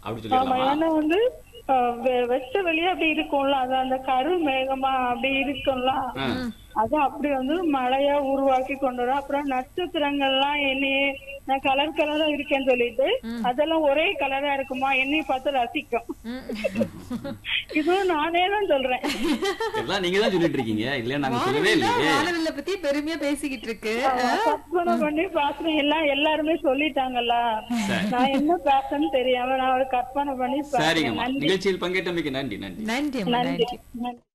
அப்படி ஆமா சொல்லிடலாமா ஏன்னா வந்து அஹ், வெ- வெட்ட வெளியே அப்படி இருக்கும்ல அது அந்த கரு மேகமா அப்படி இருக்கும்ல ஆ. அது அப்படி வந்து மழையா உருவாக்கி கொண்டு வரும் அப்புறம் நட்சத்திரங்கள்லாம் என்னையே நான் கலர் கலரா இருக்கேன்னு சொல்லிட்டு அதெல்லாம் ஒரே கலரா இருக்குமா என்னைய பார்த்து ரசிக்கும் இதுவும் நானே தான் சொல்றேன் எல்லாம் நீங்க தான் சொல்லிட்டு இருக்கீங்க இல்லையா நாங்க சொல்லவே இல்லையே வானவில்ல பத்தி பெருமையா பேசிக்கிட்டு இருக்கு கற்பனை பண்ணி பாக்குறேன் எல்லாம் எல்லாருமே சொல்லிட்டாங்கல்ல சரி. நான் என்ன பேசன்னு தெரியாம நான் ஒரு கற்பனை பண்ணி சரிங்கம்மா பாக்குறேன் நன்றி நிகழ்ச்சியில் பங்கேற்றமைக்கு நன்றி நன்றி நன்றி அம்மா நன்றி நன்றி நன்றி